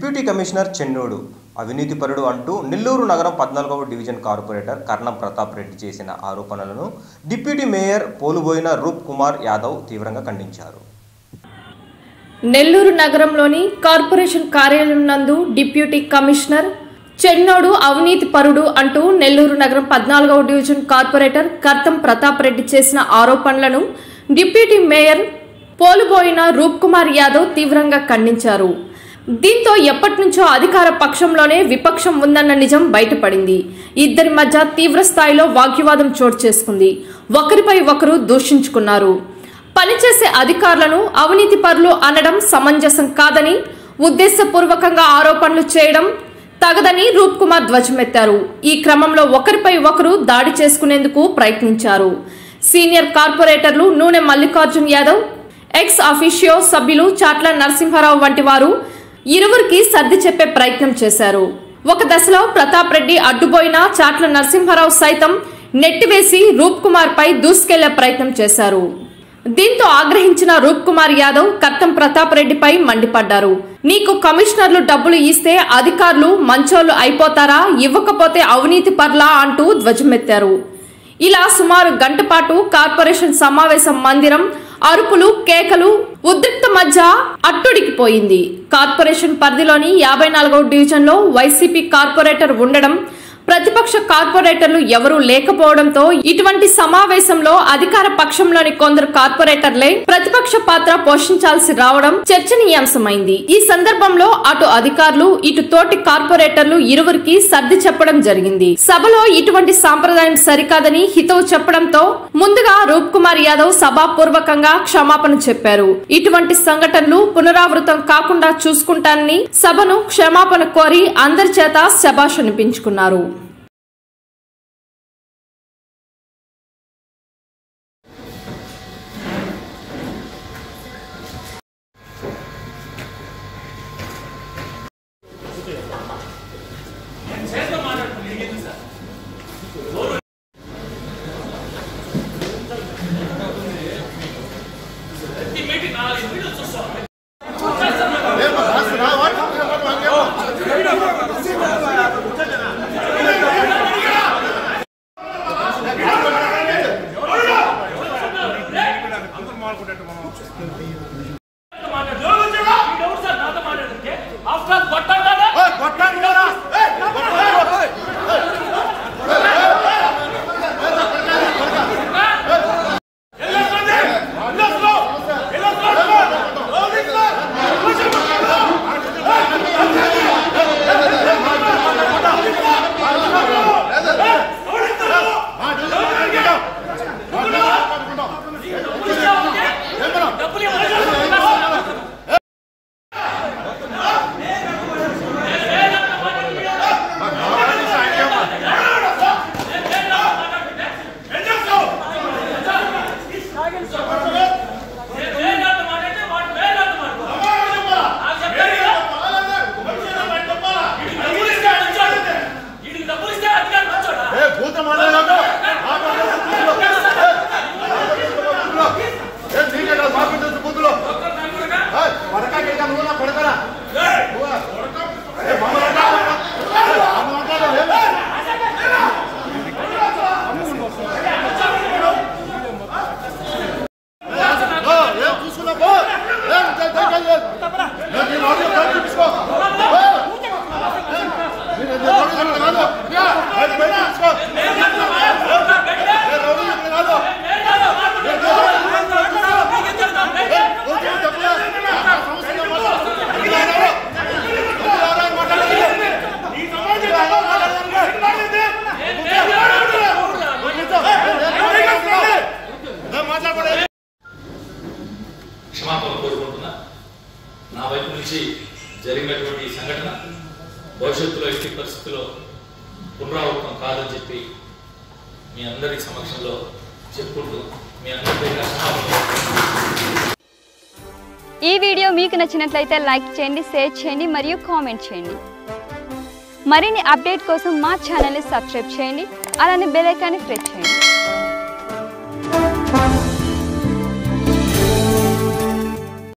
deputy commissioner చెన్నోడు అవినీతిపరుడు అంటూ నెల్లూరు నగరం పద్నాలుగవ డివిజన్ కార్పొరేటర్ కర్ణం ప్రతాప్ రెడ్డి చేసిన ఆరోపణలను డిప్యూటీ మేయర్ పోలుబోయిన రూప్ కుమార్ యాదవ్ తీవ్రంగా ఖండించారు నెల్లూరు నగరంలోని కార్పొరేషన్ కార్యాలయం నందు డిప్యూటీ కమిషనర్ చెన్నోడు అవినీతి పరుడు అంటూ నెల్లూరు నగరం పద్నాలుగవ డివిజన్ కార్పొరేటర్ కర్తం ప్రతాప్ రెడ్డి చేసిన ఆరోపణలను డిప్యూటీ మేయర్ పోలుబోయిన రూప్ కుమార్ యాదవ్ తీవ్రంగా ఖండించారు దీంతో ఎప్పటి నుంచో అధికార పక్షంలోనే విపక్షం ఉందన్న నిజం బయటపడింది ఇద్దరి మధ్య తీవ్ర స్థాయిలో వాగ్వివాదం చోటు చేసుకుంది ఒకరిపై ఒకరు దూషించుకున్నారు పనిచేసే అధికారులను అవినీతి పరులు అనడం సమంజసం కాదని ఉద్దేశపూర్వకంగా ఆరోపణలు చేయడం తగదని రూప్ కుమార్ ధ్వజమెత్తారు ఈ క్రమంలో ఒకరిపై ఒకరు దాడి చేసుకునేందుకు ప్రయత్నించారు సీనియర్ కార్పొరేటర్లు నూనె మల్లికార్జున్ యాదవ్ ఎక్స్ అఫీషియో సభ్యులు చాట్ల నరసింహారావు వంటి వారు ఇరువురికి సర్ది చెప్పే ప్రయత్నం చేశారు ఒక దశలో ప్రతాప్ రెడ్డి అడ్డుపోయిన చాట్ల నరసింహారావు సైతం నెట్టివేసి రూప్ కుమార్ పై దూసుకెళ్లే ప్రయత్నం చేశారు దీంతో ఆగ్రహించిన రూప్ కుమార్ యాదవ్ కత్తం ప్రతాప్ రెడ్డిపై మండిపడ్డారు నీకు కమిషనర్లు డబ్బులు ఇస్తే అధికారులు మంచోళ్లు అయిపోతారా ఇవ్వకపోతే అవినీతి పర్లా అంటూ ధ్వజమెత్తారు ఇలా సుమారు గంట పాటు కార్పొరేషన్ సమావేశం మందిరం అరుపులు కేకలు ఉద్రిక్త మధ్య అట్టుడికిపోయింది కార్పొరేషన్ పరిధిలోని యాభై నాలుగవ డివిజన్లో వైసీపీ కార్పొరేటర్ ఉండడం ప్రతిపక్ష కార్పొరేటర్లు ఎవరూ లేకపోవడంతో ఇటువంటి సమావేశంలో అధికార పక్షంలోని కొందరు కార్పొరేటర్లే ప్రతిపక్ష పాత్ర పోషించాల్సి రావడం చర్చనీయాంశమైంది ఈ సందర్భంలో అటు అధికారులు ఇటు తోటి కార్పొరేటర్లు ఇరువురికి సర్ది చెప్పడం జరిగింది సభలో ఇటువంటి సాంప్రదాయం సరికాదని హితవు చెప్పడంతో ముందుగా రూప్ కుమార్ యాదవ్ సభాపూర్వకంగా క్షమాపణ చెప్పారు ఇటువంటి సంఘటనలు పునరావృతం కాకుండా చూసుకుంటానని సభను క్షమాపణ కోరి అందరి చేత శబాష్ అనిపించుకున్నారు క్షమాపణ కోరుకుంటున్నా నా వైపు నుంచి జరిగినటువంటి ఈ సంఘటన భవిష్యత్తులో ఎట్టి పరిస్థితుల్లో పునరావృతం కాదని చెప్పి మీ అందరి సమక్షంలో చెప్పుకుంటూ మీ అందరి దగ్గర క్షమాపణ ఈ వీడియో మీకు నచ్చినట్లయితే లైక్ చేయండి షేర్ చేయండి మరియు కామెంట్ చేయండి మరిన్ని అప్డేట్ కోసం మా ఛానల్ని సబ్స్క్రైబ్ చేయండి అలానే బెల్ ఐకాన్ని ప్రెస్ చేయండి